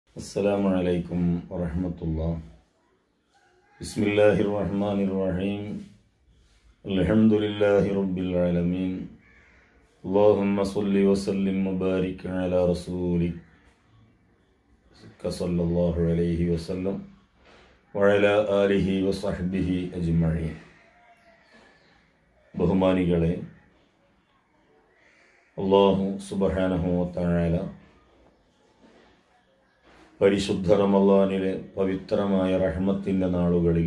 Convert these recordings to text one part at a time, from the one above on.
السلام عليكم ورحمة الله بسم الله الرحمن الرحيم الحمد لله رب العالمين اللهم صل وسلم وبارك على رسولك صلى الله عليه وسلم وعلى آله وصحبه أجمعين ബഹുമാനികളെ അള്ളാഹു സുബഹാനഹു താഴ പരിശുദ്ധ റമലാനിലെ പവിത്രമായ റഹ്മത്തിൻ്റെ നാളുകളിൽ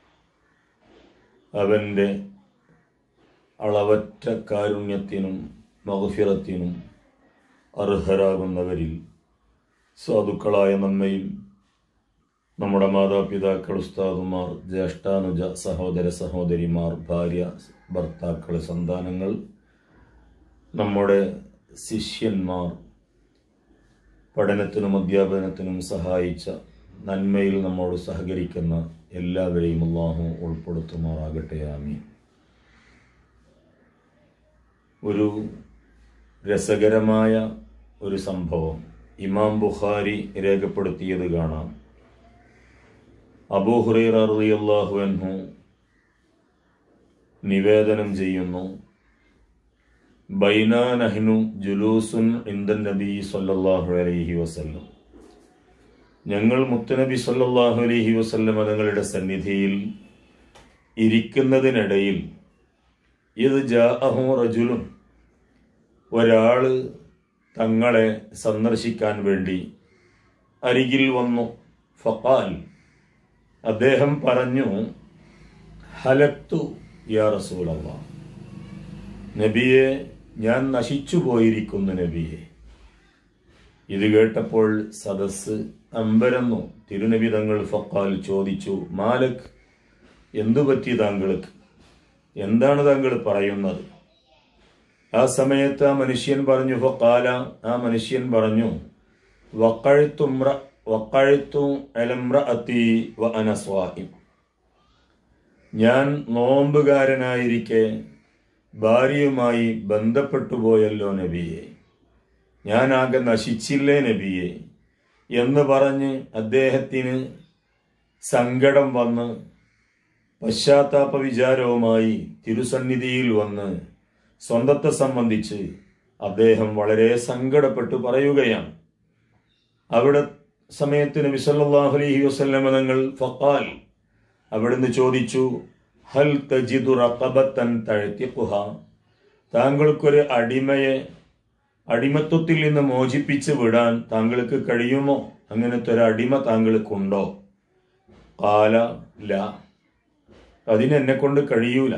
അവൻ്റെ അളവറ്റ കാരുണ്യത്തിനും മഹഫിറത്തിനും അർഹരാകുന്നവരിൽ സാധുക്കളായ നമ്മയും നമ്മുടെ മാതാപിതാക്കൾ ഉസ്താദുമാർ ജ്യേഷ്ഠാനുജ സഹോദര സഹോദരിമാർ ഭാര്യ ഭർത്താക്കൾ സന്താനങ്ങൾ നമ്മുടെ ശിഷ്യന്മാർ പഠനത്തിനും അധ്യാപനത്തിനും സഹായിച്ച നന്മയിൽ നമ്മോട് സഹകരിക്കുന്ന എല്ലാവരെയും അള്ളാഹു ഉൾപ്പെടുത്തുമാറാകട്ടെ ആമീൻ ഒരു രസകരമായ ഒരു സംഭവം ഇമാം ബുഖാരി രേഖപ്പെടുത്തിയത് കാണാം അബൂഹുറൈറ റളിയല്ലാഹു അൻഹു നിവേദനം ചെയ്യുന്നു ബൈനാ നഹ്നു ജുലൂസുൻ ഇന്ദൻ നബി സല്ലല്ലാഹു അലൈഹി വസല്ലം ഞങ്ങൾ മുത്തനബി സല്ലല്ലാഹു അലൈഹി വസല്ലം തങ്ങളുടെ സന്നിധിയിൽ ഇരിക്കുന്നതിനിടയിൽ ഇത് ജാഅഹു റജുലുൻ ഒരാള് തങ്ങളെ സന്ദർശിക്കാൻ വേണ്ടി അരികിൽ വന്നു ഫഖാൽ അദ്ദേഹം പറഞ്ഞു ഹലക്തു യാ റസൂലല്ലാ നബിയെ ഞാൻ നശിച്ചു പോയിരിക്കുന്നു നബിയെ ഇത് കേട്ടപ്പോൾ സദസ് അമ്പരന്നു തിരുനബി തങ്ങൾ ഫക്കാൽ ചോദിച്ചു മാലക് എന്തു പറ്റി താങ്കൾക്ക് എന്താണ് താങ്കൾ പറയുന്നത് ആ സമയത്ത് ആ മനുഷ്യൻ പറഞ്ഞു ഫക്കാല ആ മനുഷ്യൻ പറഞ്ഞു വക്കഴുത്തുമ്ര വക്കഴുത്തു അലമ്ര അത്തി വ അനസ്വാഹിം ഞാൻ നോമ്പുകാരനായിരിക്കെ ഭാര്യയുമായി ബന്ധപ്പെട്ടു പോയല്ലോ നബിയെ ഞാനാകെ നശിച്ചില്ലേ നബിയെ എന്ന് പറഞ്ഞ് അദ്ദേഹത്തിന് സങ്കടം വന്ന് പശ്ചാത്താപ വിചാരവുമായി തിരുസന്നിധിയിൽ വന്ന് സ്വന്തത്തെ സംബന്ധിച്ച് അദ്ദേഹം വളരെ സങ്കടപ്പെട്ടു പറയുകയാണ് അവിടെ സമയത്ത് നബി സല്ലല്ലാഹു അലൈഹി വസല്ലമ തങ്ങൾ ഫഖാൽ അവിടുന്ന് ചോദിച്ചു ഹൽ തജിദു റഖബത്തൻ തഴത്തിഖുഹ താങ്കൾക്കൊരു അടിമയെ അടിമത്വത്തിൽ നിന്ന് മോചിപ്പിച്ച് വിടാൻ താങ്കൾക്ക് കഴിയുമോ അങ്ങനത്തെ ഒരു അടിമ താങ്കൾക്കുണ്ടോ കാല ല അതിനെന്നെ കൊണ്ട് കഴിയൂല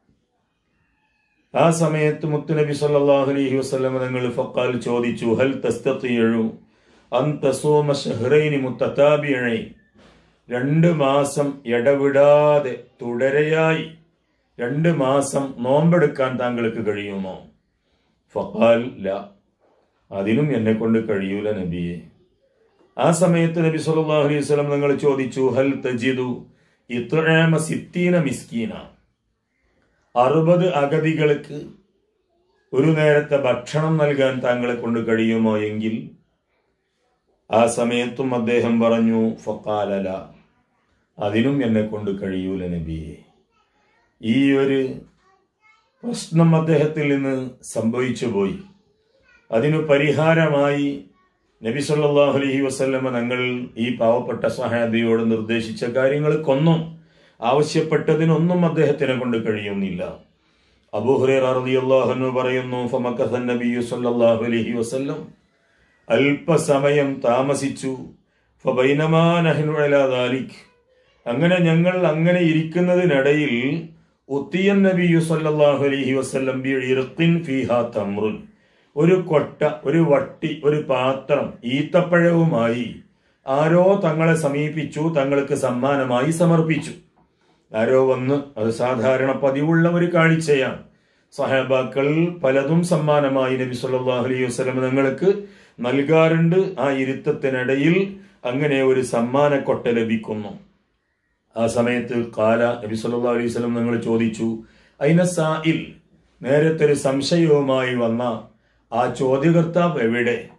ആ സമയത്ത് മുത്തുനബി സല്ലല്ലാഹു അലൈഹി വസല്ലം തങ്ങൾ ഫഖാൽ ചോദിച്ചു ഹൽ തസ്തതിയു അൻ തസൂമ ഷഹ്റൈനി മുത്തതാബിയൈൻ രണ്ട് മാസം ഇടവിടാതെ തുടരെയായി രണ്ട് മാസം നോമ്പെടുക്കാൻ താങ്കൾക്ക് കഴിയുമോ ഫഖാൽ ല അതിനും എന്നെ കൊണ്ട് കഴിയൂല നബിയെ ആ സമയത്ത് നബി സല്ലല്ലാഹു അലൈഹി വസല്ലം നിങ്ങൾ ചോദിച്ചു ഹൽ തജിദു ഇത്ആമ സിത്തീന മിസ്കീന അറുപത് അഗതികൾക്ക് ഒരു നേരത്തെ ഭക്ഷണം നൽകാൻ താങ്കളെ കൊണ്ട് കഴിയുമോ എങ്കിൽ ആ സമയത്തും അദ്ദേഹം പറഞ്ഞു ഫക്കാലല അതിനും എന്നെ കൊണ്ട് കഴിയൂല നബിയെ ഈ ഒരു പ്രശ്നം അദ്ദേഹത്തിൽ നിന്ന് സംഭവിച്ചു പോയി അതിനു പരിഹാരമായി നബി സല്ലല്ലാഹു അലൈഹി വസല്ലമ തങ്ങൾ ഈ പാവപ്പെട്ട സഹാബിയോട് നിർദ്ദേശിച്ച കാര്യങ്ങൾക്കൊന്നും ആവശ്യപ്പെട്ടതിനൊന്നും അദ്ദേഹത്തിനെ കൊണ്ട് കഴിയുന്നില്ല അബൂഹുറൈറ റളിയല്ലാഹു അൻഹു പറയുന്നു ഫമക്കഥ നബിയു സല്ലല്ലാഹു അലൈഹി വസല്ലം അല്പസമയം താമസിച്ചു ഫബൈനമാ നഹ്നു അലാ ദാലിക് അങ്ങനെ ഞങ്ങൾ അങ്ങനെ ഇരിക്കുന്നതിനിടയിൽ ഉത്തിയൻ നബിയു സല്ലല്ലാഹു അലൈഹി വസല്ലം ബി ഇർഖിൻ ഫീഹാ തമ്രുൻ ഒരു കൊട്ട ഒരു വട്ടി ഒരു പാത്രം ഈത്തപ്പഴവുമായി ആരോ തങ്ങളെ സമീപിച്ചു തങ്ങൾക്ക് സമ്മാനമായി സമർപ്പിച്ചു ആരോ വന്ന് അത് സാധാരണ പതിവുള്ള ഒരു കാഴ്ചയാണ് സഹാബാക്കൾ പലതും സമ്മാനമായി നബി സല്ലല്ലാഹു അലൈഹി വസല്ലം തങ്ങൾക്ക് നൽകാറുണ്ട് ആ ഇരുത്തത്തിനിടയിൽ അങ്ങനെ ഒരു സമ്മാനക്കൊട്ട ലഭിക്കുന്നു ആ സമയത്ത് കാല നബി സല്ലല്ലാഹു അലൈഹി വസല്ലം നിങ്ങൾ ചോദിച്ചു അയിന സായിൽ നേരത്തെ ഒരു സംശയവുമായി വന്ന ആ ചോദ്യകർത്താവ് എവിടെ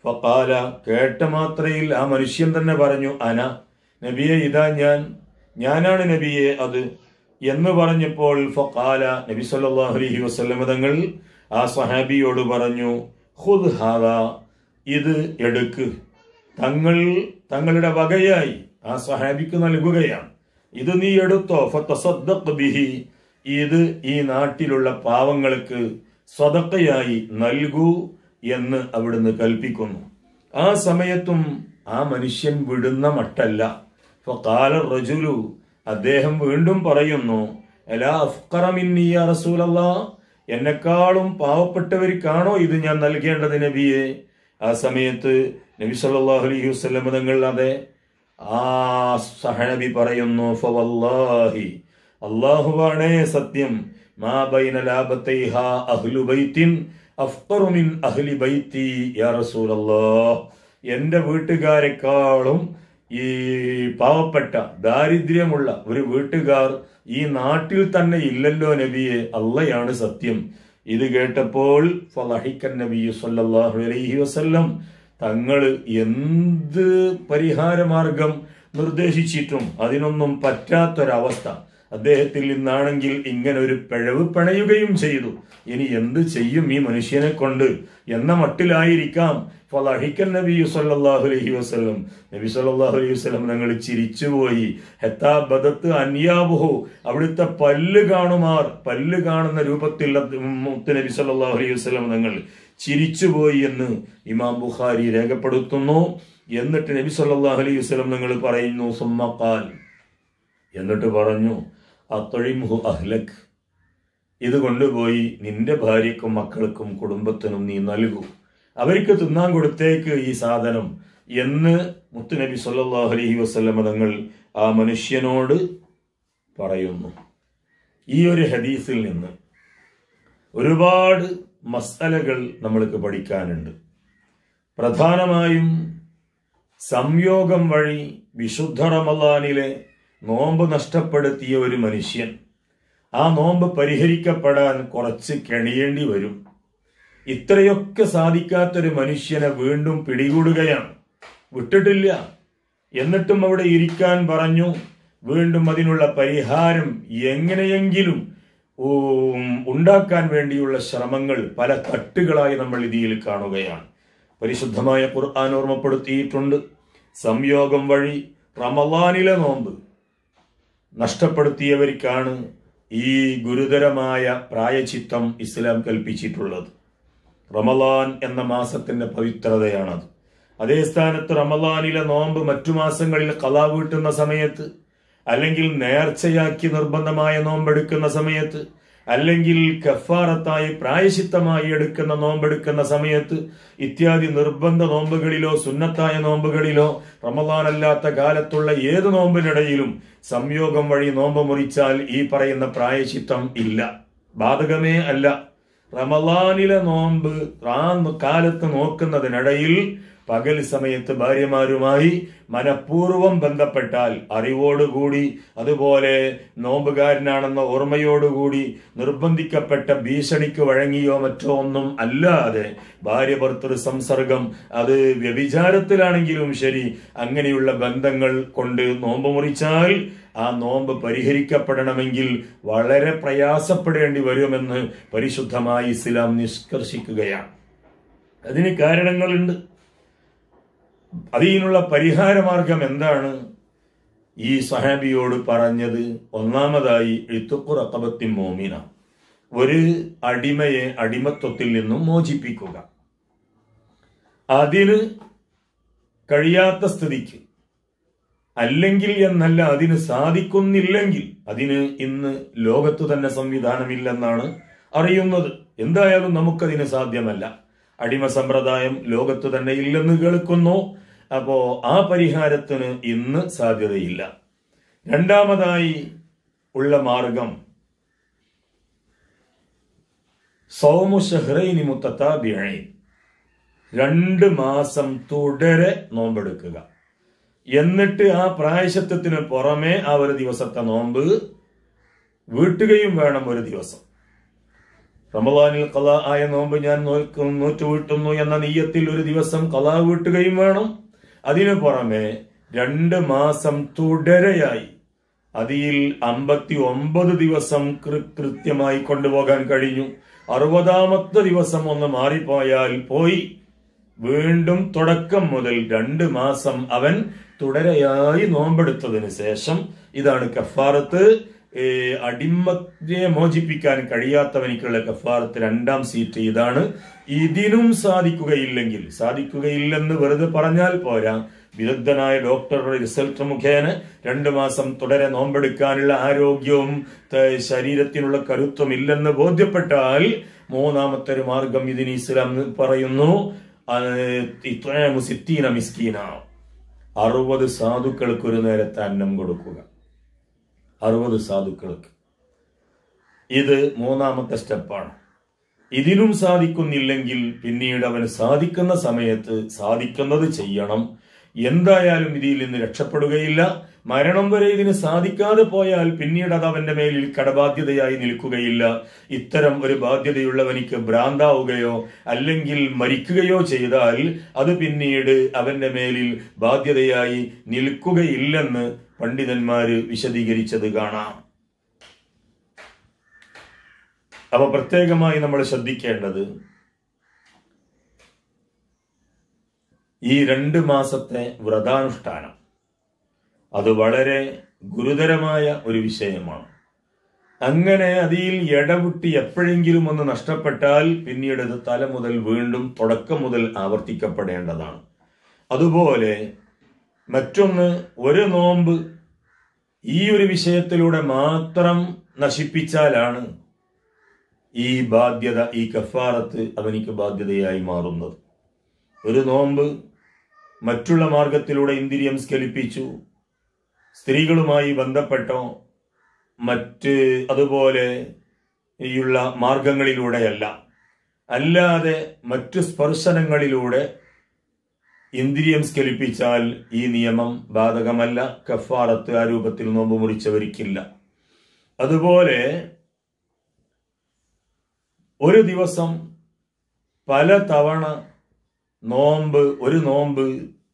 ഫഖാല കേട്ട മാത്രയിൽ ആ മനുഷ്യൻ തന്നെ പറഞ്ഞു അന നബിയെ ഇതാ ഞാൻ ഞാനാണ് നബിയെ അത് എന്ന് പറഞ്ഞപ്പോൾ ഫഖാല നബി സല്ലല്ലാഹു അലൈഹി വസല്ലം തങ്ങൾ ആ സഹാബിയോട് പറഞ്ഞു ഖുദ് ഹാദാ ഇത് എടുക്ക് തങ്ങൾ തങ്ങളുടെ വകയായി ആ സഹാബിക്ക് നൽകുകയാണ് ഇത് നീ എടുത്തോ ഫതസദ്ദഖ് ബിഹി ഇത് ഈ നാട്ടിലുള്ള പാവങ്ങൾക്ക് സ്വതക്കയായി നൽകൂ എന്ന് അവിടുന്ന് കൽപ്പിക്കുന്നു ആ സമയത്തും ആ മനുഷ്യൻ വിടുന്ന മട്ടല്ല ഫഖാല റജുലു അദ്ദേഹം വീണ്ടും പറയുന്നു എലാ അഫ്ഖറമിന്നി യാ റസൂലല്ലാ എന്നെക്കാളും പാവപ്പെട്ടവർക്കാണോ ഇത് ഞാൻ നൽകേണ്ടത് നബിയെ ആ സമയത്ത് നബി സല്ലല്ലാഹു അലൈഹി വസല്ലം തങ്ങൾ അതെ ആ സഹനബി പറയുന്നു ഫവല്ലാഹി അല്ലാഹുവാണേ സത്യം മാ ബൈന ലാബത്തൈഹ അഹ്ലു ബൈത്തിൻ അഫ്ഖറു മിൻ അഹ്ലി ബൈത്തി യാ റസൂലല്ലാഹ് എന്റെ വീട്ടുകാരെക്കാളും ഈ പാവപ്പെട്ട ദാരിദ്ര്യമുള്ള ഒരു വീട്ടുകാർ ഈ നാട്ടിൽ തന്നെ ഇല്ലല്ലോ നബിയെ അള്ളയാണ് സത്യം ഇത് കേട്ടപ്പോൾ ഫലഹിക്കൻ നബി സല്ലല്ലാഹു അലൈഹി വസല്ലം തങ്ങൾ എന്ത് പരിഹാരമാർഗം നിർദ്ദേശിച്ചിട്ടും അതിനൊന്നും പറ്റാത്തൊരവസ്ഥ അദ്ദേഹത്തിൽ നിന്നാണെങ്കിൽ ഇങ്ങനെ ഒരു പിഴവ് പിണയുകയും ചെയ്തു ഇനി എന്ത് ചെയ്യും ഈ മനുഷ്യനെ കൊണ്ട് എന്ന മട്ടിലായിരിക്കാം ഫലഹിക്കൻ നബി സല്ലല്ലാഹു അലൈഹി വസല്ലം നബി സല്ലല്ലാഹു അലൈഹി വസല്ലം ഞങ്ങൾ ചിരിച്ചുപോയി ഹെത്താ ബദത്ത് അന്യാബുഹു അവിടുത്തെ പല്ല് കാണുമാർ പല്ല് കാണുന്ന രൂപത്തിൽ മുത്ത് നബി സല്ലല്ലാഹു അലൈഹി വസല്ലം ഞങ്ങൾ ചിരിച്ചുപോയി എന്ന് ഇമാം ബുഖാരി രേഖപ്പെടുത്തുന്നു എന്നിട്ട് നബി സല്ലല്ലാഹു അലൈഹി വസല്ലം നിങ്ങൾ പറയുന്നു സുമ്മഖാൽ എന്നിട്ട് പറഞ്ഞു അത്തൊഴിമുഹു അഹ്ലക് ഇത് കൊണ്ടുപോയി നിന്റെ ഭാര്യക്കും മക്കൾക്കും കുടുംബത്തിനും നീ നൽകൂ അവർക്ക് തിന്നാൻ കൊടുത്തേക്ക് ഈ സാധനം എന്ന് മുത്തുനബി സല്ലല്ലാഹു അലൈഹി വസല്ലമ തങ്ങൾ ആ മനുഷ്യനോട് പറയുന്നു ഈ ഒരു ഹദീസിൽ നിന്ന് ഒരുപാട് മസലകൾ നമ്മൾക്ക് പഠിക്കാനുണ്ട് പ്രധാനമായും സംയോഗം വഴി വിശുദ്ധ റമലാനിലെ നോമ്പ് നഷ്ടപ്പെടുത്തിയ ഒരു മനുഷ്യൻ ആ നോമ്പ് പരിഹരിക്കപ്പെടാൻ കുറച്ച് കെണിയേണ്ടി വരും ഇത്രയൊക്കെ സാധിക്കാത്തൊരു മനുഷ്യനെ വീണ്ടും പിടികൂടുകയാണ് വിട്ടിട്ടില്ല എന്നിട്ടും അവിടെ ഇരിക്കാൻ പറഞ്ഞു വീണ്ടും അതിനുള്ള പരിഹാരം എങ്ങനെയെങ്കിലും ഉം, ഉണ്ടാക്കാൻ വേണ്ടിയുള്ള ശ്രമങ്ങൾ പല തട്ടുകളായി നമ്മൾ ഇതിൽ കാണുകയാണ് പരിശുദ്ധമായ ഖുർആൻ ഓർമ്മപ്പെടുത്തിയിട്ടുണ്ട് സംയോഗം വഴി റമലാനിലെ നോമ്പ് നഷ്ടപ്പെടുത്തിയവർക്കാണ് ഈ ഗുരുതരമായ പ്രായച്ചിത്തം ഇസ്ലാം കൽപ്പിച്ചിട്ടുള്ളത് റമലാൻ എന്ന മാസത്തിന്റെ പവിത്രതയാണത് അതേ സ്ഥാനത്ത് റമലാനിലെ നോമ്പ് മറ്റു മാസങ്ങളിൽ കലാ വീട്ടുന്ന സമയത്ത് അല്ലെങ്കിൽ നേർച്ചയാക്കി നിർബന്ധമായ നോമ്പെടുക്കുന്ന സമയത്ത് അല്ലെങ്കിൽ കഫാറത്തായി പ്രായശിത്തമായി എടുക്കുന്ന നോമ്പെടുക്കുന്ന സമയത്ത് ഇത്യാദി നിർബന്ധ നോമ്പുകളിലോ സുന്നത്തായ നോമ്പുകളിലോ റമലാനല്ലാത്ത കാലത്തുള്ള ഏത് നോമ്പിനിടയിലും സംയോഗം വഴി നോമ്പ് മുറിച്ചാൽ ഈ പറയുന്ന പ്രായശിത്തം ഇല്ല ബാധകമേ അല്ല റമലാനിലെ നോമ്പ് ആ കാലത്ത് നോക്കുന്നതിനിടയിൽ പകൽ സമയത്ത് ഭാര്യമാരുമായി മനഃപൂർവ്വം ബന്ധപ്പെട്ടാൽ അറിവോടുകൂടി അതുപോലെ നോമ്പുകാരനാണെന്ന ഓർമ്മയോടുകൂടി നിർബന്ധിക്കപ്പെട്ട ഭീഷണിക്ക് വഴങ്ങിയോ മറ്റോ ഒന്നും അല്ലാതെ ഭാര്യ ഭർത്തൃ സംസർഗം അത് വ്യഭിചാരത്തിലാണെങ്കിലും ശരി അങ്ങനെയുള്ള ബന്ധങ്ങൾ കൊണ്ട് നോമ്പ് മുറിച്ചാൽ ആ നോമ്പ് പരിഹരിക്കപ്പെടണമെങ്കിൽ വളരെ പ്രയാസപ്പെടേണ്ടി വരുമെന്ന് പരിശുദ്ധമായി ഇസ്ലാം നിഷ്കർഷിക്കുകയാണ് അതിന് കാരണങ്ങളുണ്ട് അതിനുള്ള പരിഹാരമാർഗം എന്താണ് ഈ സഹാബിയോട് പറഞ്ഞത് ഒന്നാമതായി എഴുത്തുക്കുറക്കബത്തി മോമിന ഒരു അടിമയെ അടിമത്വത്തിൽ നിന്നും മോചിപ്പിക്കുക അതിന് കഴിയാത്ത സ്ഥിതിക്ക് അല്ലെങ്കിൽ എന്നല്ല അതിന് സാധിക്കുന്നില്ലെങ്കിൽ അതിന് ഇന്ന് ലോകത്ത് തന്നെ സംവിധാനമില്ലെന്നാണ് അറിയുന്നത് എന്തായാലും നമുക്കതിന് സാധ്യമല്ല അടിമ സമ്പ്രദായം ലോകത്ത് തന്നെ ഇല്ലെന്ന് കേൾക്കുന്നു അപ്പോ ആ പരിഹാരത്തിന് ഇന്ന് സാധ്യതയില്ല രണ്ടാമതായി ഉള്ള മാർഗം സൗമു ഷഹ്റൈനി മുത്തത്താബിഴൈൻ രണ്ട് മാസം തുടരെ നോമ്പെടുക്കുക എന്നിട്ട് ആ പ്രായശത്വത്തിന് പുറമെ ആ ഒരു ദിവസത്തെ നോമ്പ് വീട്ടുകയും വേണം ഒരു ദിവസം റമദാനിൽ കല ആയ നോമ്പ് ഞാൻ നോക്കും നൂറ്റുവീട്ടുന്നു എന്ന നീയത്തിൽ ഒരു ദിവസം കല വീട്ടുകയും വേണം അതിനു പുറമെ രണ്ട് മാസം തുടരെയായി അതിൽ അമ്പത്തി ഒമ്പത് ദിവസം കൃ- കൃത്യമായി കൊണ്ടുപോകാൻ കഴിഞ്ഞു അറുപതാമത്തെ ദിവസം ഒന്ന് മാറിപ്പോയാൽ പോയി വീണ്ടും തുടക്കം മുതൽ രണ്ട് മാസം അവൻ തുടരെയായി നോമ്പെടുത്തതിന് ശേഷം ഇതാണ് കഫാറത്ത് ഏ, അടിമയെ മോചിപ്പിക്കാൻ കഴിയാത്തവനിക്കുള്ള കഫാറത്ത് രണ്ടാം സീറ്റ് ഇതാണ് ഇതിനും സാധിക്കുകയില്ലെങ്കിൽ സാധിക്കുകയില്ലെന്ന് വെറുതെ പറഞ്ഞാൽ പോരാ വിദഗ്ധനായ ഡോക്ടറുടെ റിസൾട്ട് മുഖേന രണ്ടു മാസം തുടരെ നോമ്പെടുക്കാനുള്ള ആരോഗ്യവും ത- ശരീരത്തിനുള്ള കരുത്വം ഇല്ലെന്ന് ബോധ്യപ്പെട്ടാൽ മൂന്നാമത്തെ ഒരു മാർഗം ഇതിന് ഇസ്ലാം പറയുന്നു ആ, ഇത്വാമു സിത്തീന മിസ്കീന അറുപത് സാധുക്കൾക്ക് ഒരു നേരത്തെ അന്നം കൊടുക്കുക അറുപത് സാധുക്കൾക്ക് ഇത് മൂന്നാമത്തെ സ്റ്റെപ്പാണ് ഇതിനും സാധിക്കുന്നില്ലെങ്കിൽ പിന്നീട് അവന് സാധിക്കുന്ന സമയത്ത് സാധിക്കുന്നത് ചെയ്യണം എന്തായാലും ഇതിൽ നിന്ന് രക്ഷപ്പെടുകയില്ല മരണം വരെ ഇതിന് സാധിക്കാതെ പോയാൽ പിന്നീട് അത് അവന്റെ മേലിൽ കടബാധ്യതയായി നിൽക്കുകയില്ല ഇത്തരം ഒരു ബാധ്യതയുള്ളവനിക്ക് ഭ്രാന്താവുകയോ അല്ലെങ്കിൽ മരിക്കുകയോ ചെയ്താൽ അത് പിന്നീട് അവന്റെ മേലിൽ ബാധ്യതയായി നിൽക്കുകയില്ലെന്ന് പണ്ഡിതന്മാര് വിശദീകരിച്ചത് കാണാം അപ്പൊ പ്രത്യേകമായി നമ്മൾ ശ്രദ്ധിക്കേണ്ടത് ഈ രണ്ട് മാസത്തെ വ്രതാനുഷ്ഠാനം അത് വളരെ ഗുരുതരമായ ഒരു വിഷയമാണ് അങ്ങനെ അതിൽ ഇടവിട്ട് എപ്പോഴെങ്കിലും ഒന്ന് നഷ്ടപ്പെട്ടാൽ പിന്നീട് അത് തല മുതൽ വീണ്ടും തുടക്കം മുതൽ ആവർത്തിക്കപ്പെടേണ്ടതാണ് അതുപോലെ മറ്റൊന്ന് ഒരു നോമ്പ് ഈ ഒരു വിഷയത്തിലൂടെ മാത്രം നശിപ്പിച്ചാലാണ് ഈ ബാധ്യത ഈ കഫാറത്ത് അവനിക്ക് ബാധ്യതയായി മാറുന്നത് ഒരു നോമ്പ് മറ്റുള്ള മാർഗത്തിലൂടെ ഇന്ദ്രിയം സ്കലിപ്പിച്ചു സ്ത്രീകളുമായി ബന്ധപ്പെട്ടോ മറ്റ് അതുപോലെ ഈയുള്ള മാർഗങ്ങളിലൂടെയല്ല അല്ലാതെ മറ്റു സ്പർശനങ്ങളിലൂടെ ഇന്ദ്രിയം സ്കലിപ്പിച്ചാൽ ഈ നിയമം ബാധകമല്ല കഫാറത്ത് ആ രൂപത്തിൽ നോമ്പ് മുറിച്ചവരിക്കില്ല അതുപോലെ ഒരു ദിവസം പല തവണ നോമ്പ് ഒരു നോമ്പ്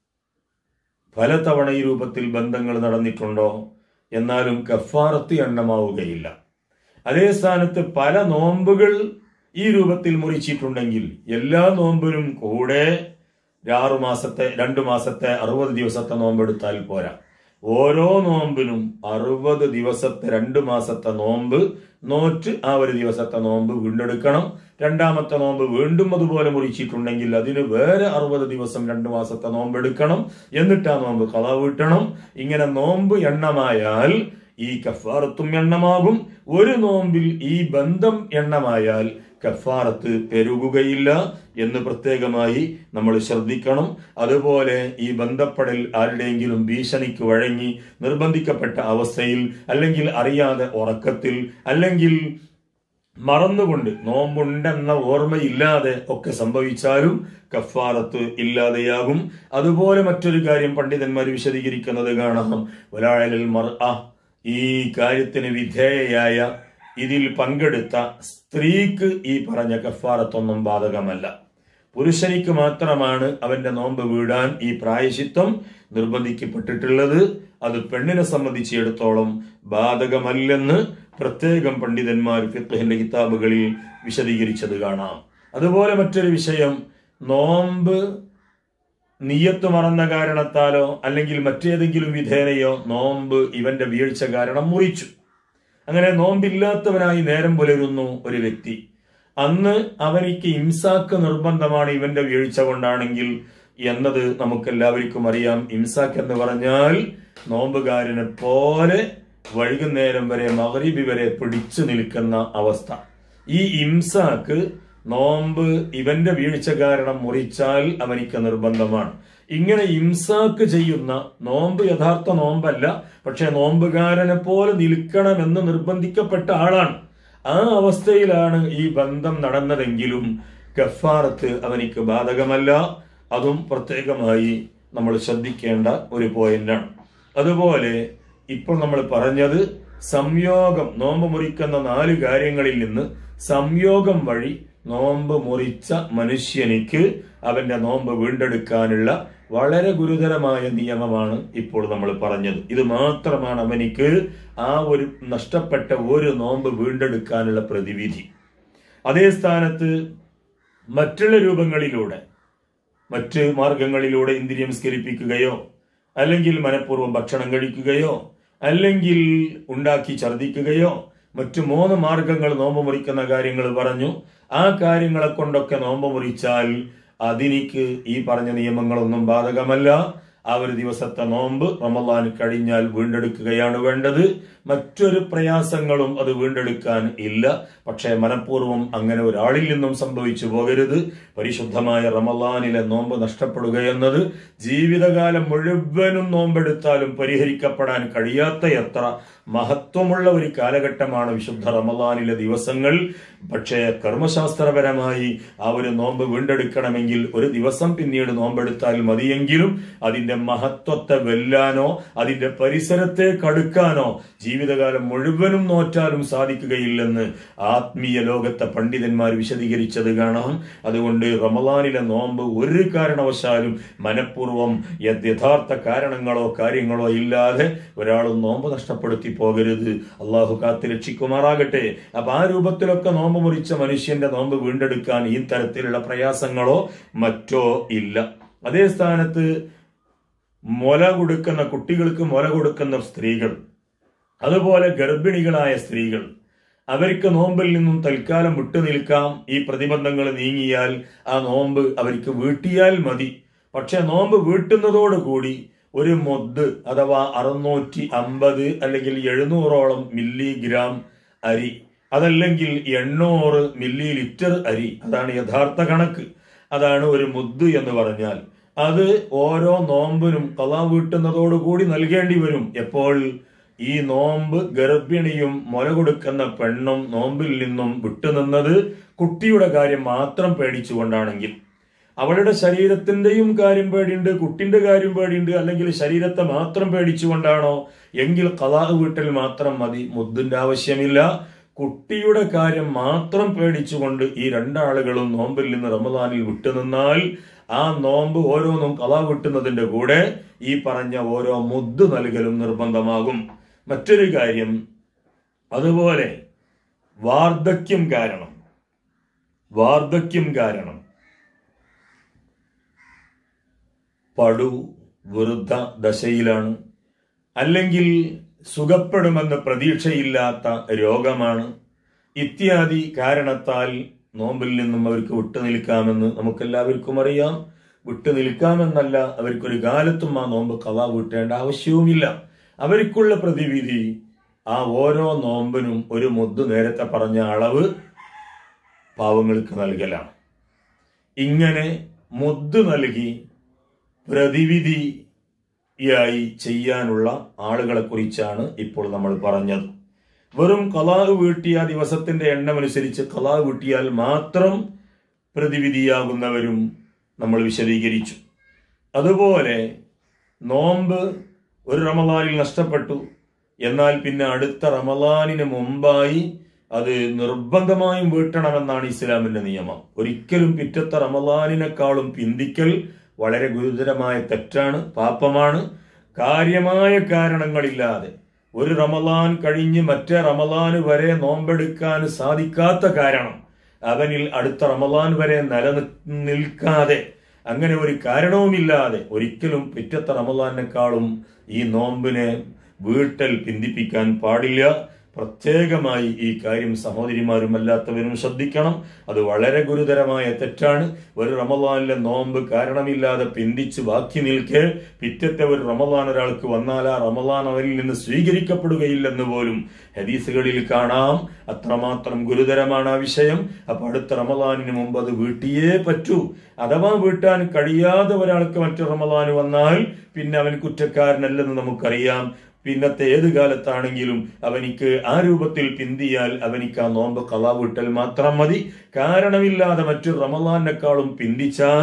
പലതവണ ഈ രൂപത്തിൽ ബന്ധങ്ങൾ നടന്നിട്ടുണ്ടോ എന്നാലും കഫാറത്ത് എണ്ണമാവുകയില്ല അതേ സ്ഥാനത്ത് പല നോമ്പുകൾ ഈ രൂപത്തിൽ മുറിച്ചിട്ടുണ്ടെങ്കിൽ എല്ലാ നോമ്പിനും കൂടെ ആറു മാസത്തെ രണ്ടു മാസത്തെ അറുപത് ദിവസത്തെ നോമ്പെടുത്താൽ പോരാ ഓരോ നോമ്പിനും അറുപത് ദിവസത്തെ രണ്ടു മാസത്തെ നോമ്പ് നോറ്റ് ആ ഒരു ദിവസത്തെ നോമ്പ് വീണ്ടെടുക്കണം രണ്ടാമത്തെ നോമ്പ് വീണ്ടും അതുപോലെ മുറിച്ചിട്ടുണ്ടെങ്കിൽ അതിന് വേറെ അറുപത് ദിവസം രണ്ടു മാസത്തെ നോമ്പ് എടുക്കണം എന്നിട്ട് ആ നോമ്പ് കള വീട്ടണം ഇങ്ങനെ നോമ്പ് എണ്ണമായാൽ ഈ കഫാറത്തും എണ്ണമാകും ഒരു നോമ്പിൽ ഈ ബന്ധം എണ്ണമായാൽ കഫാറത്ത് പെരുകുകയില്ല എന്ന് പ്രത്യേകമായി നമ്മൾ ശ്രദ്ധിക്കണം അതുപോലെ ഈ ബന്ധപ്പെടൽ ആരുടെയെങ്കിലും ഭീഷണിക്ക് വഴങ്ങി നിർബന്ധിക്കപ്പെട്ട അവസ്ഥയിൽ അല്ലെങ്കിൽ അറിയാതെ ഉറക്കത്തിൽ അല്ലെങ്കിൽ മറന്നുകൊണ്ട് നോമ്പുണ്ടെന്ന ഓർമ്മയില്ലാതെ ഒക്കെ സംഭവിച്ചാലും കഫാറത്ത് ഇല്ലാതെയാകും അതുപോലെ മറ്റൊരു കാര്യം പണ്ഡിതന്മാർ വിശദീകരിക്കുന്നത് കാണാം ഒരാളിൽ മർ ഈ കാര്യത്തിന് വിധേയയായ ഇതിൽ പങ്കെടുത്ത സ്ത്രീക്ക് ഈ പറഞ്ഞ കഫാറത്തൊന്നും ബാധകമല്ല പുരുഷനിക്ക് മാത്രമാണ് അവന്റെ നോമ്പ് വീടാൻ ഈ പ്രായശിത്വം നിർബന്ധിക്കപ്പെട്ടിട്ടുള്ളത് അത് പെണ്ണിനെ സംബന്ധിച്ചിടത്തോളം ബാധകമല്ലെന്ന് പ്രത്യേകം പണ്ഡിതന്മാർ ഫിഖഹിന്റെ കിതാബുകളിൽ വിശദീകരിച്ചത് കാണാം അതുപോലെ മറ്റൊരു വിഷയം നോമ്പ് നീയത്ത് മറന്ന കാരണത്താലോ അല്ലെങ്കിൽ മറ്റേതെങ്കിലും വിധേനയോ നോമ്പ് ഇവന്റെ വീഴ്ച കാരണം മുറിച്ചു അങ്ങനെ നോമ്പില്ലാത്തവനായി നേരം പുലരുന്നു ഒരു വ്യക്തി അന്ന് അവനിക്ക് ഇംസാക്ക് നിർബന്ധമാണ് ഇവന്റെ വീഴ്ച കൊണ്ടാണെങ്കിൽ എന്നത് നമുക്കെല്ലാവർക്കും അറിയാം ഇംസാക്ക് എന്ന് പറഞ്ഞാൽ നോമ്പുകാരനെ പോലെ വൈകുന്നേരം വരെ മകരീബി വരെ പിടിച്ചു നിൽക്കുന്ന അവസ്ഥ ഈ ഇംസാക്ക് നോമ്പ് ഇവന്റെ വീഴ്ച കാരണം മുറിച്ചാൽ അവനിക്ക് നിർബന്ധമാണ് ഇങ്ങനെ ഇംസാക്ക് ചെയ്യുന്ന നോമ്പ് യഥാർത്ഥ നോമ്പല്ല പക്ഷെ നോമ്പുകാരനെ പോലെ നിൽക്കണമെന്ന് നിർബന്ധിക്കപ്പെട്ട ആളാണ് ആ അവസ്ഥയിലാണ് ഈ ബന്ധം നടന്നതെങ്കിലും ഗഫാറത്ത് അവനിക്ക് ബാധകമല്ല അതും പ്രത്യേകമായി നമ്മൾ ശ്രദ്ധിക്കേണ്ട ഒരു പോയിന്റാണ് അതുപോലെ ഇപ്പോൾ നമ്മൾ പറഞ്ഞത് സംയോഗം നോമ്പ് മുറിക്കുന്ന നാല് കാര്യങ്ങളിൽ നിന്ന് സംയോഗം വഴി നോമ്പ് മുറിച്ച മനുഷ്യനിക്ക് അവന്റെ നോമ്പ് വീണ്ടെടുക്കാനുള്ള വളരെ ഗുരുതരമായ നിയമമാണ് ഇപ്പോൾ നമ്മൾ പറഞ്ഞത് ഇത് മാത്രമാണ് അവനിക്ക് ആ ഒരു നഷ്ടപ്പെട്ട ഒരു നോമ്പ് വീണ്ടെടുക്കാനുള്ള പ്രതിവിധി അതേ സ്ഥാനത്ത് മറ്റുള്ള രൂപങ്ങളിലൂടെ മറ്റ് മാർഗങ്ങളിലൂടെ ഇന്ദ്രിയം സ്കരിപ്പിക്കുകയോ അല്ലെങ്കിൽ മനഃപൂർവ്വം ഭക്ഷണം കഴിക്കുകയോ അല്ലെങ്കിൽ ഉണ്ടാക്കി ഛർദിക്കുകയോ മറ്റു മൂന്ന് മാർഗങ്ങൾ നോമ്പ് മുറിക്കുന്ന കാര്യങ്ങൾ പറഞ്ഞു ആ കാര്യങ്ങളെ കൊണ്ടൊക്കെ നോമ്പ് മുറിച്ചാൽ അതിനിക്ക് ഈ പറഞ്ഞ നിയമങ്ങളൊന്നും ബാധകമല്ല ആ ഒരു ദിവസത്തെ നോമ്പ് റമദാൻ കഴിഞ്ഞാൽ വീണ്ടെടുക്കുകയാണ് വേണ്ടത് മറ്റൊരു പ്രയാസങ്ങളും അത് വീണ്ടെടുക്കാൻ ഇല്ല പക്ഷേ മനഃപൂർവ്വം അങ്ങനെ ഒരാളിൽ നിന്നും സംഭവിച്ചു പോകരുത് പരിശുദ്ധമായ റമദാനിലെ നോമ്പ് നഷ്ടപ്പെടുക എന്നത് ജീവിതകാലം മുഴുവനും നോമ്പെടുത്താലും പരിഹരിക്കപ്പെടാൻ കഴിയാത്ത എത്ര മഹത്വമുള്ള ഒരു കാലഘട്ടമാണ് വിശുദ്ധ റമദാനിലെ ദിവസങ്ങൾ പക്ഷേ കർമ്മശാസ്ത്രപരമായി ആ ഒരു നോമ്പ് വീണ്ടെടുക്കണമെങ്കിൽ ഒരു ദിവസം പിന്നീട് നോമ്പെടുത്താൽ മതിയെങ്കിലും അതിന്റെ മഹത്വത്തെ വെല്ലാനോ അതിന്റെ പരിസരത്തെ കടുക്കാനോ ജീവിതകാലം മുഴുവനും നോറ്റാലും സാധിക്കുകയില്ലെന്ന് ആത്മീയ ലോകത്തെ പണ്ഡിതന്മാർ വിശദീകരിച്ചത് കാണാം അതുകൊണ്ട് റമദാനിലെ നോമ്പ് ഒരു കാരണവശാലും മനഃപൂർവ്വം യഥാർത്ഥ കാരണങ്ങളോ കാര്യങ്ങളോ ഇല്ലാതെ ഒരാളും നോമ്പ് നഷ്ടപ്പെടുത്തി പോകരുത് അള്ളാഹു കാത്ത് രക്ഷിക്കുമാറാകട്ടെ അപ്പൊ ആ രൂപത്തിലൊക്കെ നോമ്പ് മുറിച്ച മനുഷ്യന്റെ നോമ്പ് വീണ്ടെടുക്കാൻ ഈ തരത്തിലുള്ള പ്രയാസങ്ങളോ മറ്റോ ഇല്ല അതേ സ്ഥാനത്ത് മുല കൊടുക്കുന്ന കുട്ടികൾക്ക് മുല കൊടുക്കുന്ന സ്ത്രീകൾ അതുപോലെ ഗർഭിണികളായ സ്ത്രീകൾ അവർക്ക് നോമ്പിൽ നിന്നും തൽക്കാലം വിട്ടുനിൽക്കാം ഈ പ്രതിബന്ധങ്ങൾ നീങ്ങിയാൽ ആ നോമ്പ് അവർക്ക് വീട്ടിയാൽ മതി പക്ഷെ നോമ്പ് വീട്ടുന്നതോടുകൂടി ഒരു മൊദ് അഥവാ അറുന്നൂറ്റി അമ്പത് അല്ലെങ്കിൽ എഴുന്നൂറോളം മില്ലിഗ്രാം അരി അതല്ലെങ്കിൽ എണ്ണൂറ് മില്ലി ലിറ്റർ അരി അതാണ് യഥാർത്ഥ കണക്ക് അതാണ് ഒരു മുദ് എന്ന് പറഞ്ഞാൽ അത് ഓരോ നോമ്പിനും കലാ വീട്ടുന്നതോടുകൂടി നൽകേണ്ടി വരും എപ്പോൾ ഈ നോമ്പ് ഗർഭിണിയും മുല കൊടുക്കുന്ന പെണ്ണും നോമ്പിൽ നിന്നും വിട്ടുനിന്നത് കുട്ടിയുടെ കാര്യം മാത്രം പേടിച്ചുകൊണ്ടാണെങ്കിൽ അവളുടെ ശരീരത്തിന്റെയും കാര്യം പേടിയുണ്ട് കുട്ടിന്റെ കാര്യം പേടിയുണ്ട് അല്ലെങ്കിൽ ശരീരത്തെ മാത്രം പേടിച്ചുകൊണ്ടാണോ എങ്കിൽ കലാ വീട്ടിൽ മാത്രം മതി മുദ്ദിന്റെ ആവശ്യമില്ല കുട്ടിയുടെ കാര്യം മാത്രം പേടിച്ചുകൊണ്ട് ഈ രണ്ടാളുകളും നോമ്പിൽ നിന്ന് റമദാനിൽ വിട്ടുനിന്നാൽ ആ നോമ്പ് ഓരോന്നും കലാ വിട്ടുന്നതിന്റെ കൂടെ ഈ പറഞ്ഞ ഓരോ മുദ്ദ് നൽകലും നിർബന്ധമാകും മറ്റൊരു കാര്യം അതുപോലെ വാർദ്ധക്യം കാരണം വാർദ്ധക്യം കാരണം പടു വൃദ്ധ ദശയിലാണ് അല്ലെങ്കിൽ സുഖപ്പെടുമെന്ന് പ്രതീക്ഷയില്ലാത്ത രോഗമാണ് ഇത്യാദി കാരണത്താൽ നോമ്പിൽ നിന്നും അവർക്ക് വിട്ടുനിൽക്കാമെന്ന് നമുക്കെല്ലാവർക്കും അറിയാം വിട്ടുനിൽക്കാമെന്നല്ല അവർക്കൊരു കാലത്തും ആ നോമ്പ് കഥ വീട്ടേണ്ട ആവശ്യവുമില്ല അവർക്കുള്ള പ്രതിവിധി ആ ഓരോ നോമ്പിനും ഒരു മുദ്ദ് നേരത്തെ പറഞ്ഞ അളവ് പാവങ്ങൾക്ക് നൽകലാണ് ഇങ്ങനെ മുദ്ദ് നൽകി പ്രതിവിധിയായി ചെയ്യാനുള്ള ആളുകളെ കുറിച്ചാണ് ഇപ്പോൾ നമ്മൾ പറഞ്ഞത് വെറും കലാഹ് വീട്ടിയ ദിവസത്തിന്റെ എണ്ണമനുസരിച്ച് കലാഹ് വീട്ടിയാൽ മാത്രം പ്രതിവിധിയാകുന്നവരും നമ്മൾ വിശദീകരിച്ചു അതുപോലെ നോമ്പ് ഒരു റമദാനിൽ നഷ്ടപ്പെട്ടു എന്നാൽ പിന്നെ അടുത്ത റമദാനിന് മുമ്പായി അത് നിർബന്ധമായും വീട്ടണമെന്നാണ് ഇസ്ലാമിന്റെ നിയമം ഒരിക്കലും പിറ്റത്തെ റമദാനിനേക്കാളും പിന്തിക്കൽ വളരെ ഗുരുതരമായ തെറ്റാണ് പാപമാണ് കാര്യമായ കാരണങ്ങളില്ലാതെ ഒരു റമദാൻ കഴിഞ്ഞ് മറ്റേ റമദാന് വരെ നോമ്പെടുക്കാൻ സാധിക്കാത്ത കാരണം അവനിൽ അടുത്ത റമദാൻ വരെ നിലനിൽക്കാതെ അങ്ങനെ ഒരു കാരണവുമില്ലാതെ ഒരിക്കലും പിറ്റത്തെ റമദാനേക്കാളും ഈ നോമ്പിനെ വീട്ടൽ പിന്തിപ്പിക്കാൻ പാടില്ല പ്രത്യേകമായി ഈ കാര്യം സഹോദരിമാരും അല്ലാത്തവരും ശ്രദ്ധിക്കണം അത് വളരെ ഗുരുതരമായ തെറ്റാണ് ഒരു റമദാനിലെ നോമ്പ് കാരണമില്ലാതെ പിന്തിച്ച് ബാക്കി നിൽക്കെ പിറ്റത്തെ ഒരു റമദാൻ ഒരാൾക്ക് വന്നാൽ ആ റമദാൻ അവരിൽ നിന്ന് സ്വീകരിക്കപ്പെടുകയില്ലെന്ന് പോലും ഹദീസുകളിൽ കാണാം അത്രമാത്രം ഗുരുതരമാണ് ആ വിഷയം അപ്പൊ അടുത്ത റമദാനിന് മുമ്പ് അത് വീട്ടിയേ പറ്റൂ അഥവാ വീട്ടാൻ കഴിയാതെ ഒരാൾക്ക് മറ്റു റമദാന് വന്നാൽ പിന്നെ അവൻ കുറ്റക്കാരനല്ലെന്ന് നമുക്കറിയാം പിന്നത്തെ ഏത് കാലത്താണെങ്കിലും അവനിക്ക് ആ രൂപത്തിൽ പിന്തിയാൽ അവനിക്ക് ആ നോമ്പ് കലാ വിട്ടൽ മാത്രം മതി കാരണമില്ലാതെ മറ്റു റമദാനേക്കാളും പിന്തിച്ചാൽ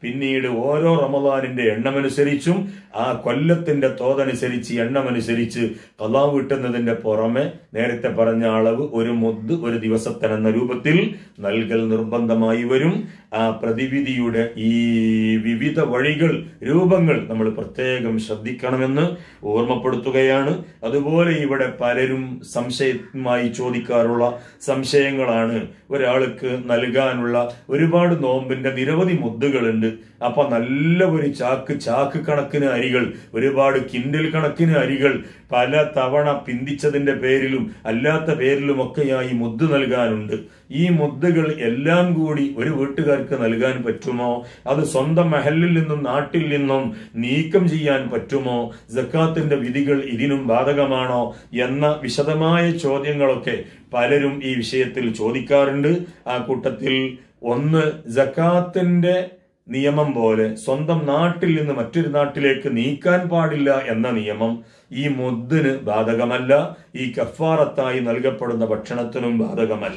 പിന്നീട് ഓരോ റമദാനിന്റെ എണ്ണമനുസരിച്ചും ആ കൊല്ലത്തിന്റെ തോതനുസരിച്ച് എണ്ണമനുസരിച്ച് കലാ വീട്ടുന്നതിന്റെ പുറമെ നേരത്തെ പറഞ്ഞ അളവ് ഒരു മുദ് ഒരു ദിവസത്തിനെന്ന രൂപത്തിൽ നൽകൽ നിർബന്ധമായി വരും ആ പ്രതിവിധിയുടെ ഈ വിവിധ വഴികൾ രൂപങ്ങൾ നമ്മൾ പ്രത്യേകം ശ്രദ്ധിക്കണമെന്ന് ഓർമ്മപ്പെടുത്തുകയാണ് അതുപോലെ ഇവിടെ പലരും സംശയമായി ചോദിക്കാറുള്ള സംശയങ്ങളാണ് ഒരാൾക്ക് നൽകാനുള്ള ഒരുപാട് നോമ്പിന്റെ നിരവധി മുദ്ദുകളുണ്ട് അപ്പൊ നല്ല ഒരു ചാക്ക് ചാക്ക് കണക്കിന് അരികൾ ഒരുപാട് കിൻഡൽ കണക്കിന് അരികൾ പല തവണ പിന്തിച്ചതിന്റെ പേരിലും അല്ലാത്ത പേരിലുമൊക്കെയായി മുദ്ദ് നൽകാനുണ്ട് ഈ മുദ്ദകൾ എല്ലാം കൂടി ഒരു വീട്ടുകാർക്ക് നൽകാൻ പറ്റുമോ അത് സ്വന്തം മഹലിൽ നിന്നും നാട്ടിൽ നിന്നും നീക്കം ചെയ്യാൻ പറ്റുമോ ജക്കാത്തിന്റെ വിധികൾ ഇതിനും ബാധകമാണോ എന്ന വിശദമായ ചോദ്യങ്ങളൊക്കെ പലരും ഈ വിഷയത്തിൽ ചോദിക്കാറുണ്ട് ആ കൂട്ടത്തിൽ ഒന്ന് ജക്കാത്തിന്റെ നിയമം പോലെ സ്വന്തം നാട്ടിൽ നിന്ന് മറ്റൊരു നാട്ടിലേക്ക് നീക്കാൻ പാടില്ല എന്ന നിയമം ഈ മുദ്ദിന് ബാധകമല്ല ഈ കഫാറത്തായി നൽകപ്പെടുന്ന ഭക്ഷണത്തിനും ബാധകമല്ല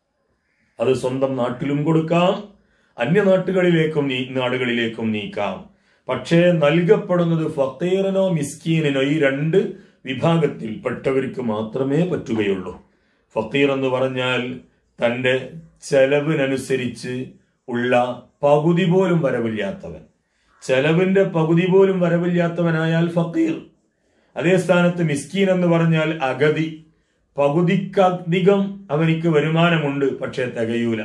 അത് സ്വന്തം നാട്ടിലും കൊടുക്കാം അന്യനാട്ടുകളിലേക്കും നീ നാടുകളിലേക്കും നീക്കാം പക്ഷേ നൽകപ്പെടുന്നത് ഫക്കീറിനോ മിസ്കീനിനോ ഈ രണ്ട് വിഭാഗത്തിൽപ്പെട്ടവർക്ക് മാത്രമേ പറ്റുകയുള്ളൂ ഫക്കീർ എന്ന് പറഞ്ഞാൽ തന്റെ ചെലവിനനുസരിച്ച് ഉള്ള പകുതി പോലും വരവില്ലാത്തവൻ ചെലവിന്റെ പകുതി പോലും വരവില്ലാത്തവനായാൽ ഫക്കീർ അതേ സ്ഥാനത്ത് മിസ്കീൻ എന്ന് പറഞ്ഞാൽ അഗതി പകുതിക്കധികം അവനിക്ക് വരുമാനമുണ്ട് പക്ഷേ തികയൂല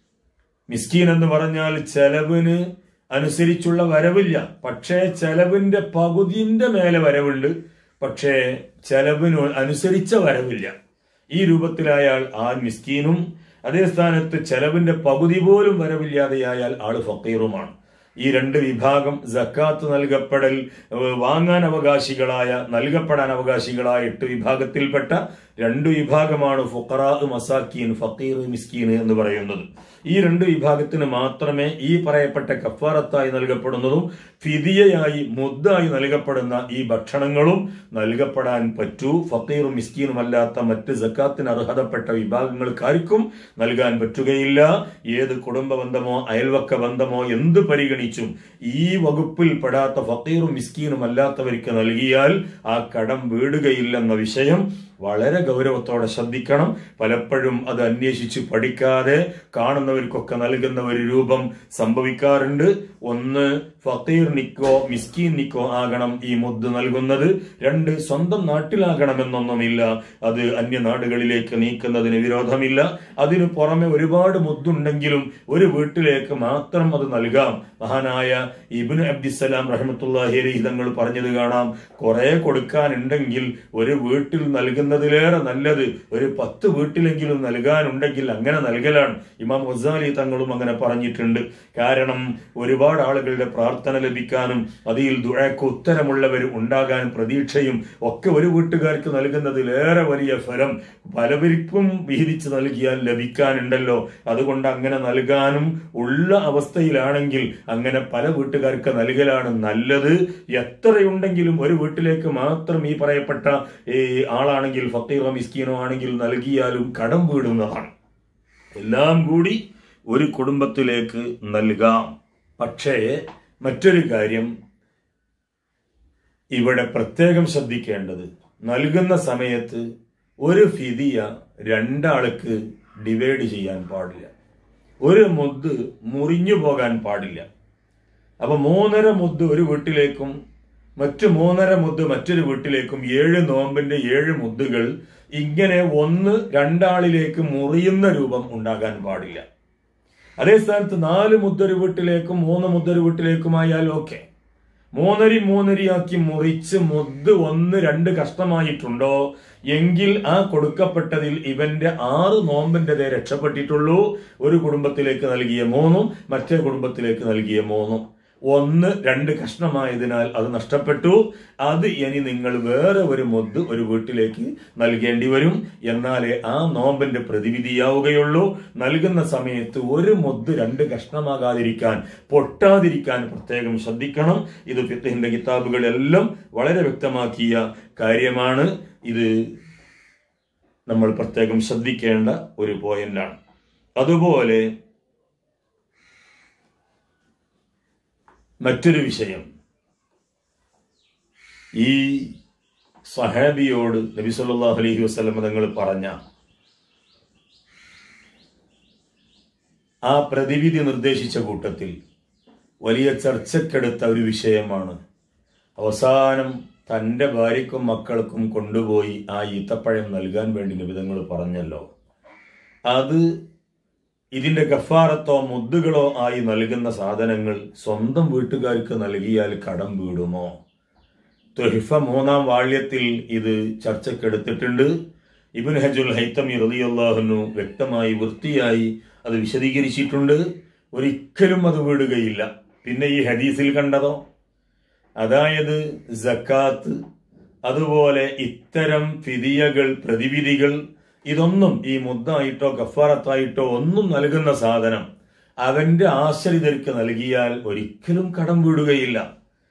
മിസ്കീൻ എന്ന് പറഞ്ഞാൽ ചെലവിന് അനുസരിച്ചുള്ള വരവില്ല പക്ഷേ ചെലവിന്റെ പകുതിന്റെ മേലെ വരവുണ്ട് പക്ഷേ ചെലവിന് അനുസരിച്ച വരവില്ല ഈ രൂപത്തിലായാൽ ആ മിസ്കീനും അതേ സ്ഥാനത്ത് ചെലവിന്റെ പകുതി പോലും വരവില്ലാതെയായാൽ ആള് ഫക്കീറുമാണ് ഈ രണ്ട് വിഭാഗം ജക്കാത്ത് നൽകപ്പെടൽ ഏഹ്, വാങ്ങാൻ അവകാശികളായ നൽകപ്പെടാൻ അവകാശികളായ എട്ട് വിഭാഗത്തിൽപ്പെട്ട രണ്ട് വിഭാഗമാണ് ഫുഖറാ മസാക്കീൻ ഫക്കീർ മിസ്കീൻ എന്ന് പറയുന്നത് ഈ രണ്ട് വിഭാഗത്തിന് മാത്രമേ ഈ പറയപ്പെട്ട കഫാറത്തായി നൽകപ്പെടുന്നതും ഫിദിയയായി മുദ്ദായി നൽകപ്പെടുന്ന ഈ ഭക്ഷണങ്ങളും നൽകപ്പെടാൻ പറ്റൂ ഫക്കീറും മിസ്കീനും അല്ലാത്ത മറ്റ് ജക്കാത്തിന് അർഹതപ്പെട്ട വിഭാഗങ്ങൾക്കാർക്കും നൽകാൻ പറ്റുകയില്ല ഏത് കുടുംബ ബന്ധമോ അയൽവക്ക ബന്ധമോ എന്ത് പരിഗണിച്ചും ഈ വകുപ്പിൽ പെടാത്ത ഫക്കീറും മിസ്കീനും അല്ലാത്തവർക്ക് നൽകിയാൽ ആ കടം വീടുകയില്ലെന്ന വിഷയം വളരെ ഗൗരവത്തോടെ ശ്രദ്ധിക്കണം പലപ്പോഴും അത് അന്വേഷിച്ച് പഠിക്കാതെ കാണുന്നവർക്കൊക്കെ നൽകുന്ന ഒരു രൂപം സംഭവിക്കാറുണ്ട് ഒന്ന് ഫക്കീർനിക്കോ മിസ്കീനിക്കോ ആകണം ഈ മുദ്ദ് നൽകുന്നത് രണ്ട് സ്വന്തം നാട്ടിലാകണമെന്നൊന്നുമില്ല അത് അന്യനാടുകളിലേക്ക് നീക്കുന്നതിന് വിരോധമില്ല അതിനു പുറമെ ഒരുപാട് മുദ്ദുണ്ടെങ്കിലും ഒരു വീട്ടിലേക്ക് മാത്രം അത് നൽകാം മഹാനായ ഇബിന് അബ്ദിസലാം റഹ്മത്തുല്ലാഹി അലൈഹി തങ്ങൾ പറഞ്ഞത് കാണാം കുറെ കൊടുക്കാനുണ്ടെങ്കിൽ ഒരു വീട്ടിൽ നൽകുന്നതിലേറെ നല്ലത് ഒരു പത്ത് വീട്ടിലെങ്കിലും നൽകാനുണ്ടെങ്കിൽ അങ്ങനെ നൽകലാണ് ഇമാം ഗസാലി തങ്ങളും അങ്ങനെ പറഞ്ഞിട്ടുണ്ട് കാരണം ഒരുപാട് ആളുകളുടെ പ്രാർത്ഥന ലഭിക്കാനും അതിൽ ദുഴക്ക് ഉത്തരമുള്ളവർ ഉണ്ടാകാൻ പ്രതീക്ഷയും ഒക്കെ ഒരു വീട്ടുകാർക്ക് നൽകുന്നതിലേറെ വലിയ ഫലം പലവർക്കും വിഹിതിച്ച് നൽകിയാൽ ലഭിക്കാനുണ്ടല്ലോ അതുകൊണ്ട് അങ്ങനെ നൽകാനും ഉള്ള അവസ്ഥയിലാണെങ്കിൽ അങ്ങനെ പല വീട്ടുകാർക്ക് നൽകലാണ് നല്ലത് എത്രയുണ്ടെങ്കിലും ഒരു വീട്ടിലേക്ക് മാത്രം ഈ പറയപ്പെട്ട ഈ ആളാണെങ്കിൽ ഫക്കീറോ മിസ്കീനോ ആണെങ്കിൽ നൽകിയാലും കടം വീടുന്നതാണ് എല്ലാം കൂടി ഒരു കുടുംബത്തിലേക്ക് നൽകാം പക്ഷേ മറ്റൊരു കാര്യം ഇവിടെ പ്രത്യേകം ശ്രദ്ധിക്കേണ്ടത് നൽകുന്ന സമയത്ത് ഒരു ഫിദിയ രണ്ടാൾക്ക് ഡിവൈഡ് ചെയ്യാൻ പാടില്ല ഒരു മുദ്ദ് മുറിഞ്ഞു പോകാൻ പാടില്ല അപ്പൊ മൂന്നര മുദ്ദ് ഒരു വീട്ടിലേക്കും മറ്റു മൂന്നര മുദ്ദ് മറ്റൊരു വീട്ടിലേക്കും ഏഴ് നോമ്പിന്റെ ഏഴ് മുദ്ദുകൾ ഇങ്ങനെ ഒന്ന് രണ്ടാളിലേക്ക് മുറിയുന്ന രൂപം ഉണ്ടാകാൻ പാടില്ല അതേ സ്ഥാനത്ത് നാല് മുദ്ദൊരു വീട്ടിലേക്കും മൂന്ന് മുദ്ദൊരു വീട്ടിലേക്കുമായാൽ ഓക്കെ മൂന്നരി മൂന്നരിയാക്കി മുറിച്ച് മുദ്ദ് ഒന്ന് രണ്ട് കഷ്ടമായിട്ടുണ്ടോ എങ്കിൽ ആ കൊടുക്കപ്പെട്ടതിൽ ഇവന്റെ ആറ് നോമ്പിൻ്റെതേ രക്ഷപ്പെട്ടിട്ടുള്ളൂ ഒരു കുടുംബത്തിലേക്ക് നൽകിയ മൂന്നും മറ്റേ കുടുംബത്തിലേക്ക് നൽകിയ മൂന്നും ഒന്ന് രണ്ട് കഷ്ണമായതിനാൽ അത് നഷ്ടപ്പെട്ടു അത് ഇനി നിങ്ങൾ വേറെ ഒരു മൊദ് ഒരു വീട്ടിലേക്ക് നൽകേണ്ടി വരും എന്നാലേ ആ നോമ്പിന്റെ പ്രതിവിധിയാവുകയുള്ളൂ നൽകുന്ന സമയത്ത് ഒരു മൊദ് രണ്ട് കഷ്ണമാകാതിരിക്കാൻ പൊട്ടാതിരിക്കാൻ പ്രത്യേകം ശ്രദ്ധിക്കണം ഇത് ഫിത്തഹിന്റെ കിതാബുകളെല്ലാം വളരെ വ്യക്തമാക്കിയ കാര്യമാണ് ഇത് നമ്മൾ പ്രത്യേകം ശ്രദ്ധിക്കേണ്ട ഒരു പോയിന്റാണ് അതുപോലെ മറ്റൊരു വിഷയം ഈ സഹാബിയോട് നബി സല്ലല്ലാഹു അലൈഹി വസല്ലം തങ്ങൾ പറഞ്ഞ ആ പ്രതിവിധി നിർദ്ദേശിച്ച കൂട്ടത്തിൽ വലിയ ചർച്ചക്കെടുത്ത ഒരു വിഷയമാണ് അവസാനം തൻ്റെ ഭാര്യയ്ക്കും മക്കൾക്കും കൊണ്ടുപോയി ആ ഈത്തപ്പഴം നൽകാൻ വേണ്ടി നിബിധങ്ങൾ പറഞ്ഞല്ലോ അത് ഇതിന്റെ ഗഫാറത്തോ മുദ്ദുകളോ ആയി നൽകുന്ന സാധനങ്ങൾ സ്വന്തം വീട്ടുകാർക്ക് നൽകിയാൽ കടം വീടുമോ തൊഹിഫ മൂന്നാം വാള്യത്തിൽ ഇത് ചർച്ചക്കെടുത്തിട്ടുണ്ട് ഇബിൻ ഹജുൽ ഹൈത്തമി റളിയല്ലാഹുനു വ്യക്തമായി വൃത്തിയായി അത് വിശദീകരിച്ചിട്ടുണ്ട് ഒരിക്കലും അത് വീടുകയില്ല പിന്നെ ഈ ഹദീസിൽ കണ്ടതോ അതായത് സക്കാത്ത് അതുപോലെ ഇത്തരം ഫിദിയകൾ പ്രതിവിധികൾ ഇതൊന്നും ഈ മുദ്ദായിട്ടോ ഗഫാറത്തായിട്ടോ ഒന്നും നൽകുന്ന സാധനം അവന്റെ ആശ്രിതർക്ക് നൽകിയാൽ ഒരിക്കലും കടം വീടുകയില്ല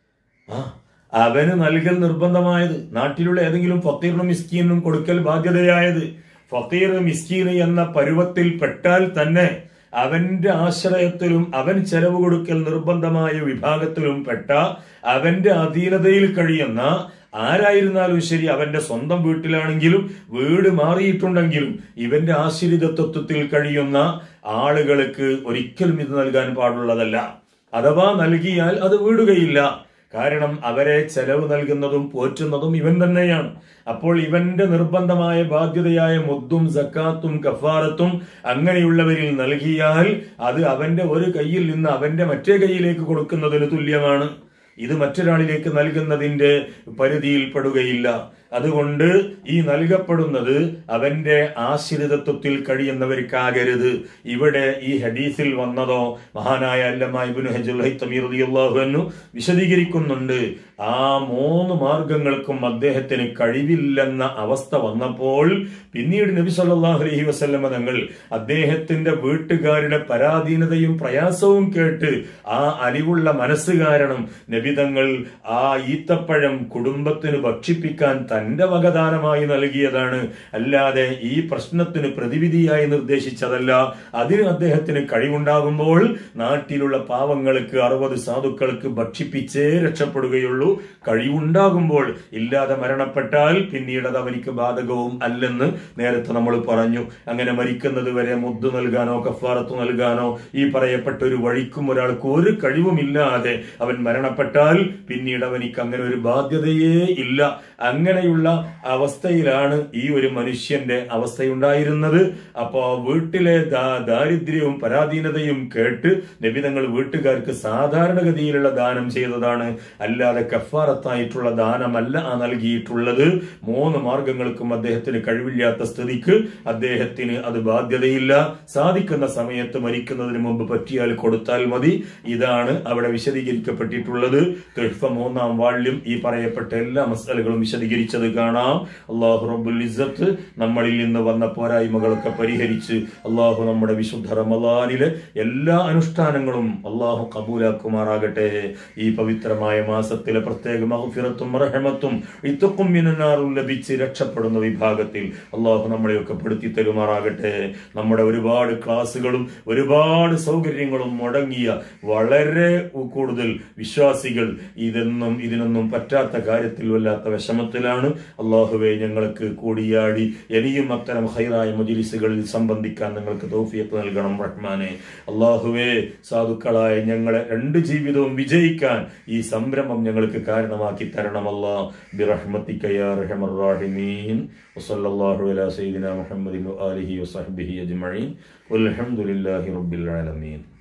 ആ അവന് നൽകൽ നിർബന്ധമായത് നാട്ടിലുള്ള ഏതെങ്കിലും ഫക്കീറിനും മിസ്കീനും കൊടുക്കൽ ബാധ്യതയായത് ഫക്കീർ മിസ്കീൻ എന്ന പരുവത്തിൽ പെട്ടാൽ തന്നെ അവന്റെ ആശ്രയത്തിലും അവൻ ചെലവ് കൊടുക്കൽ നിർബന്ധമായ വിഭാഗത്തിലും പെട്ട അവന്റെ അധീനതയിൽ കഴിയുന്ന ആരായിരുന്നാലും ശരി അവന്റെ സ്വന്തം വീട്ടിലാണെങ്കിലും വീട് മാറിയിട്ടുണ്ടെങ്കിലും ഇവന്റെ ആശ്രിതത്വത്തിൽ കഴിയുന്ന ആളുകൾക്ക് ഒരിക്കലും ഇത് നൽകാൻ പാടുള്ളതല്ല അഥവാ നൽകിയാൽ അത് വീടുകയില്ല കാരണം അവരെ ചെലവ് നൽകുന്നതും പോറ്റുന്നതും ഇവൻ തന്നെയാണ് അപ്പോൾ ഇവന്റെ നിർബന്ധമായ ബാധ്യതയായ മുദ്ദും സക്കാത്തും കഫാറത്തും അങ്ങനെയുള്ളവരിൽ നൽകിയാൽ അത് അവന്റെ ഒരു കയ്യിൽ നിന്ന് അവന്റെ മറ്റേ കൈയിലേക്ക് കൊടുക്കുന്നതിന് തുല്യമാണ് ഇത് മറ്റൊരാളിലേക്ക് നൽകുന്നതിന്റെ പരിധിയിൽ പെടുകയില്ല അതുകൊണ്ട് ഈ നൽകപ്പെടുന്നത് അവന്റെ ആശ്രിതത്വത്തിൽ കഴിയുന്നവർക്കാകരുത് ഇവിടെ ഈ ഹദീസിൽ വന്നതോ മഹാനായ അല്ലമ്മ ഇബ്നു ഹജുൽ ഹൈത്തമി റളിയല്ലാഹു അൻഹു വിശദീകരിക്കുന്നുണ്ട് ആ മൂന്ന് മാർഗങ്ങൾക്കും അദ്ദേഹത്തിന് കഴിവില്ലെന്ന അവസ്ഥ വന്നപ്പോൾ പിന്നീട് നബി സല്ലല്ലാഹു അലൈഹി വസല്ലമ തങ്ങൾ അദ്ദേഹത്തിന്റെ വീട്ടുകാരുടെ പരാധീനതയും പ്രയാസവും കേട്ട് ആ അലിവുള്ള മനസ്സ് കാരണം നബിതങ്ങൾ ആ ഈത്തപ്പഴം കുടുംബത്തിന് ഭക്ഷിപ്പിക്കാൻ തന്റെ വകദാനമായി നൽകിയതാണ് അല്ലാതെ ഈ പ്രശ്നത്തിന് പ്രതിവിധിയായി നിർദ്ദേശിച്ചതല്ല അതിന് അദ്ദേഹത്തിന് കഴിവുണ്ടാകുമ്പോൾ നാട്ടിലുള്ള പാവങ്ങൾക്ക് അറുപത് സാധുക്കൾക്ക് ഭക്ഷിപ്പിച്ചേ രക്ഷപ്പെടുകയുള്ളൂ കഴിവുണ്ടാകുമ്പോൾ ഇല്ലാതെ മരണപ്പെട്ടാൽ പിന്നീട് അത് അവനിക്ക് ബാധകവും അല്ലെന്ന് നേരത്തെ നമ്മൾ പറഞ്ഞു അങ്ങനെ മരിക്കുന്നത് വരെ മുദ്ദ് നൽകാനോ കഫാറത്ത് നൽകാനോ ഈ പറയപ്പെട്ട ഒരു വഴിക്കും ഒരാൾക്ക് ഒരു കഴിവുമില്ലാതെ അവൻ മരണപ്പെട്ടാൽ പിന്നീട് അവനിക്ക് അങ്ങനെ ഒരു ബാധ്യതയേ ഇല്ല അങ്ങനെയുള്ള അവസ്ഥയിലാണ് ഈ ഒരു മനുഷ്യന്റെ അവസ്ഥയുണ്ടായിരുന്നത് അപ്പോ വീട്ടിലെ ദാ- ദാരിദ്ര്യവും പരാധീനതയും കേട്ട് നബിതങ്ങൾ വീട്ടുകാർക്ക് സാധാരണഗതിയിലുള്ള ദാനം ചെയ്തതാണ് അല്ലാതെ കഫാറത്തായിട്ടുള്ള ദാനമല്ല ആ നൽകിയിട്ടുള്ളത് മൂന്ന് മാർഗങ്ങൾക്കും അദ്ദേഹത്തിന് കഴിവില്ലാത്ത സ്ഥിതിക്ക് അദ്ദേഹത്തിന് അത് ബാധ്യതയില്ല സാധിക്കുന്ന സമയത്ത് മരിക്കുന്നതിന് മുമ്പ് പറ്റിയാൽ കൊടുത്താൽ മതി ഇതാണ് അവിടെ വിശദീകരിക്കപ്പെട്ടിട്ടുള്ളത് തെഹ്ഫ മൂന്നാം വാള്യം ഈ പറയപ്പെട്ട എല്ലാ മസാലകളും വിശദീകരിച്ചത് കാണാം അള്ളാഹു റബ്ബുൽ ഇസ്സത്ത് നമ്മളിൽ നിന്ന് വന്ന പോരായ്മകളൊക്കെ പരിഹരിച്ച് അള്ളാഹു നമ്മുടെ വിശുദ്ധ റമദാനിലെ എല്ലാ അനുഷ്ഠാനങ്ങളും അള്ളാഹു കബൂലാക്കുമാറാകട്ടെ ഈ പവിത്രമായ മാസത്തിലെ പ്രത്യേക മഹഫിറത്തും റഹമത്തും ഇത്തക്കും മിനന്നാറും ലഭിച്ച് രക്ഷപ്പെടുന്ന വിഭാഗത്തിൽ അള്ളാഹു നമ്മളെയൊക്കെ പെടുത്തി തരുമാറാകട്ടെ നമ്മുടെ ഒരുപാട് ക്ലാസ്സുകളും ഒരുപാട് സൗകര്യങ്ങളും മുടങ്ങിയ വളരെ കൂടുതൽ വിശ്വാസികൾ ഇതൊന്നും ഇതിനൊന്നും പറ്റാത്ത കാര്യത്തിൽ വല്ലാത്ത വിഷമത്തിലാണ് അള്ളാഹുവെ ഞങ്ങൾക്ക് കൂടിയാടി ഇനിയും അത്തരം ഹൈറായ മജിലിസുകളിൽ സംബന്ധിക്കാൻ നിങ്ങൾക്ക് തോഫിയത്ത് നൽകണം റഹ്മാനെ അള്ളാഹുവെ സാധുക്കളായ ഞങ്ങളെ രണ്ട് ജീവിതവും വിജയിക്കാൻ ഈ സംരംഭം ഞങ്ങൾക്ക് കാരണമാക്കി തരണമല്ല ബിറഹ്മത്തിക യാ അർഹമർ റാഹിമീൻ വസല്ലല്ലാഹു അലാ സയ്യിദിന മുഹമ്മദിൻ വആലിഹി വസഹ്ബിഹി അജ്മഈൻ വൽഹംദുലില്ലാഹി റബ്ബിൽ ആലമീൻ